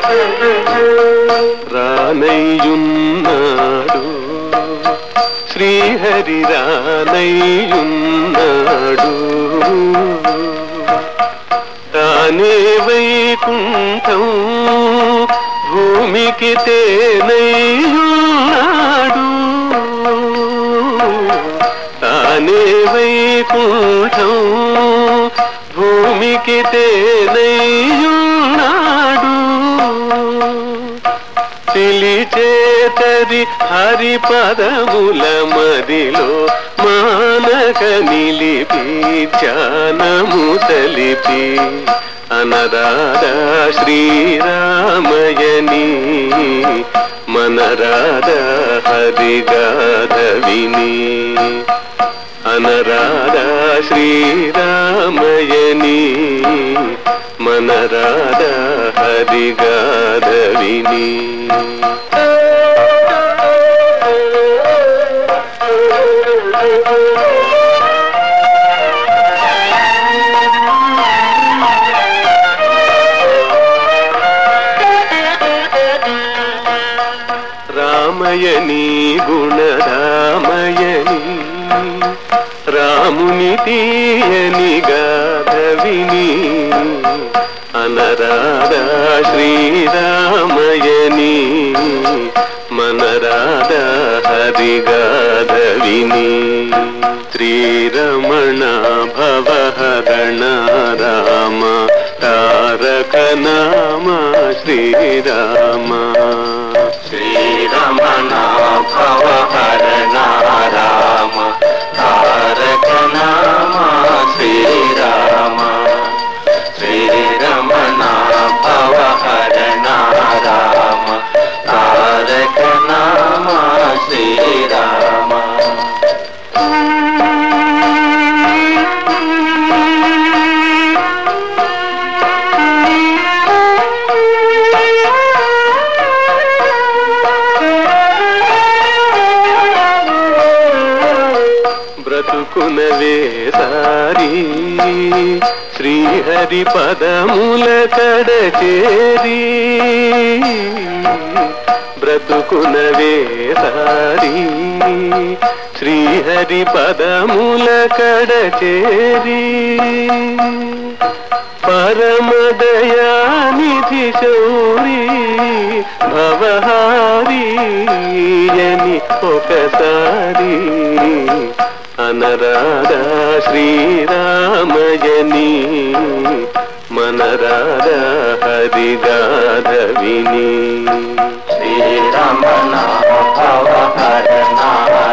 రానయ్యున్నాడు శ్రీహరి రానయ్యున్నాడు తానే వైకుంఠం భూమికి తేనయ్యున్నాడు తానే వైకుంఠం భూమికి తేనయ్యున్నాడు పిలిచేతరి హరి పదముల మదిలో మానక నిలిపి ధ్యానము తలిపి అనరాధా శ్రీరామయని మనరాధా హరిగాధ విని అనరాధా శ్రీరామయని మనరాధా హరిగాధ విని రామయని గుణరామయని రాముని తీయని గాధవిని అనరాధా శ్రీరామయని మనరాధా హరిగాధవిని శ్రీరమణ భవహరణ రామ తారక నామ శ్రీరామ శ్రీరమణ భవహరణ రామ తారక నామ శ్రీరామ శ్రీరమణ భవహరణ రామ తారక నామ శ్రీరామ బ్రతుకునవే సారి శ్రీహరి పదముల కడ చేరి బ్రతుకునవే సారి శ్రీహరి పదముల కడ చేరి పరమదయానిధి శౌరి భవహారి అని ఒకసారి అనరాధా శ్రీరామయని మనరాధా హరిగాధవిని శ్రీరమణ భవహరణ